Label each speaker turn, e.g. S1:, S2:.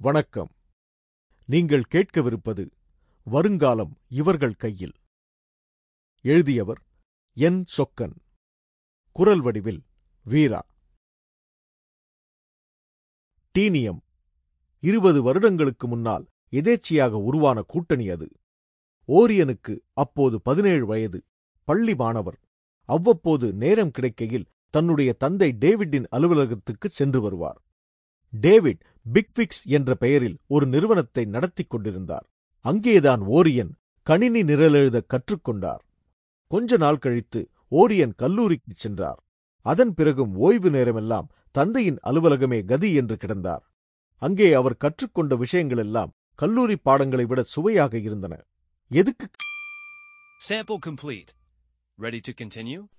S1: வணக்கம் நீங்கள் கேட்கவிருப்பது வருங்காலம் இவர்கள் கையில் எழுதியவர் என் சொக்கன் குரல் வடிவில் வீரா டீனியம் இருபது வருடங்களுக்கு முன்னால் எதேச்சியாக உருவான கூட்டணி அது ஓரியனுக்கு அப்போது பதினேழு வயது பள்ளி மாணவர் அவ்வப்போது நேரம் கிடைக்கையில் தன்னுடைய தந்தை டேவிட்டின் அலுவலகத்துக்கு சென்று வருவார் டேவிட் பிக்பிக்ஸ் என்ற பெயரில் ஒரு நிறுவனத்தை நடத்திக் கொண்டிருந்தார் அங்கேதான் ஓரியன் கணினி நிரலெழுத கற்றுக்கொண்டார் கொஞ்ச நாள் கழித்து ஓரியன் கல்லூரிக்குச் சென்றார் அதன் பிறகும் ஓய்வு நேரமெல்லாம் தந்தையின் அலுவலகமே கதி என்று கிடந்தார் அங்கே அவர் கற்றுக்கொண்ட விஷயங்களெல்லாம் கல்லூரி பாடங்களை விட சுவையாக இருந்தன எதுக்கு
S2: Sample complete. Ready to continue?